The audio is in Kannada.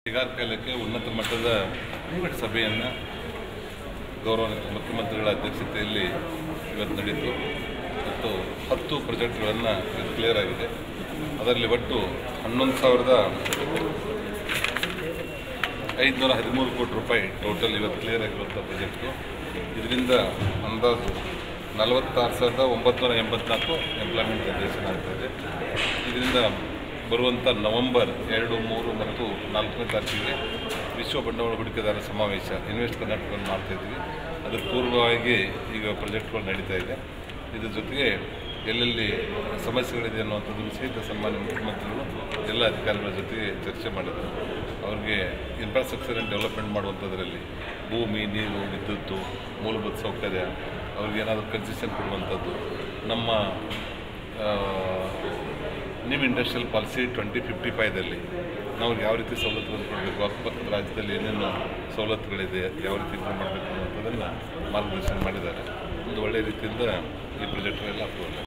ಕೈಗಾರಿಕಾ ಇಲಾಖೆ ಉನ್ನತ ಮಟ್ಟದ ಸಭೆಯನ್ನು ಗೌರವಾನ್ವಿತ ಮುಖ್ಯಮಂತ್ರಿಗಳ ಅಧ್ಯಕ್ಷತೆಯಲ್ಲಿ ಇವತ್ತು ನಡೀತು ಮತ್ತು ಹತ್ತು ಪ್ರಾಜೆಕ್ಟ್ಗಳನ್ನು ಕ್ಲಿಯರ್ ಆಗಿದೆ ಅದರಲ್ಲಿ ಒಟ್ಟು ಹನ್ನೊಂದು ಸಾವಿರದ ಐದುನೂರ ಹದಿಮೂರು ಕೋಟಿ ರೂಪಾಯಿ ಟೋಟಲ್ ಇವತ್ತು ಕ್ಲಿಯರ್ ಆಗಿರುವಂಥ ಪ್ರಾಜೆಕ್ಟು ಇದರಿಂದ ಅಂದಾಜು ನಲವತ್ತಾರು ಸಾವಿರದ ಒಂಬತ್ತುನೂರ ಎಂಬತ್ನಾಲ್ಕು ಎಂಪ್ಲಾಯ್ಮೆಂಟ್ ಜನರೇಷನ್ ಆಗ್ತಾಯಿದೆ ಇದರಿಂದ ಬರುವಂಥ ನವೆಂಬರ್ ಎರಡು ಮೂರು ಮತ್ತು ನಾಲ್ಕನೇ ತಾರೀಕಿಗೆ ವಿಶ್ವ ಬಂಡವಾಳ ಹೂಡಿಕೆದಾರರ ಸಮಾವೇಶ ಇನ್ವೆಸ್ಟ್ ಕರ್ನಾಟಕವನ್ನು ಮಾಡ್ತಾಯಿದ್ವಿ ಅದರ ಪೂರ್ವವಾಗಿ ಈಗ ಪ್ರಾಜೆಕ್ಟ್ಗಳು ನಡೀತಾ ಇದೆ ಇದ್ರ ಜೊತೆಗೆ ಎಲ್ಲೆಲ್ಲಿ ಸಮಸ್ಯೆಗಳಿದೆ ಅನ್ನುವಂಥದ್ದು ಸಹಿತ ಸನ್ಮಾನ್ಯ ಮುಖ್ಯಮಂತ್ರಿಗಳು ಎಲ್ಲ ಅಧಿಕಾರಿಗಳ ಜೊತೆಗೆ ಚರ್ಚೆ ಮಾಡಿದರು ಅವ್ರಿಗೆ ಇನ್ಫ್ರಾಸ್ಟ್ರಕ್ಚರ್ ಆ್ಯಂಡ್ ಡೆವಲಪ್ಮೆಂಟ್ ಮಾಡುವಂಥದ್ರಲ್ಲಿ ಭೂಮಿ ನೀರು ವಿದ್ಯುತ್ತು ಮೂಲಭೂತ ಸೌಕರ್ಯ ಅವ್ರಿಗೆ ಏನಾದರೂ ಕನ್ಸೆಷನ್ ಕೊಡುವಂಥದ್ದು ನಮ್ಮ new industrial policy twenty fifty ಫೈದಲ್ಲಿ ನಾವು ಯಾವ ರೀತಿ ಸವಲತ್ತುಗಳನ್ನು ಕೊಡಬೇಕು ಅಕ್ಕಪಕ್ಕದ ರಾಜ್ಯದಲ್ಲಿ ಏನೇನು ಸವಲತ್ತುಗಳಿದೆ ಯಾವ ರೀತಿ ಇಂಪ್ರೂವ್ ಮಾಡಬೇಕು ಅನ್ನುವಂಥದ್ದನ್ನು ಮಾರ್ಗದರ್ಶನ ಮಾಡಿದ್ದಾರೆ ಒಂದು ಒಳ್ಳೆಯ ರೀತಿಯಿಂದ ಈ ಪ್ರಾಜೆಕ್ಟ್ಗಳೆಲ್ಲ ಅಪ್ರೂವಲ್ ಆಗಿದೆ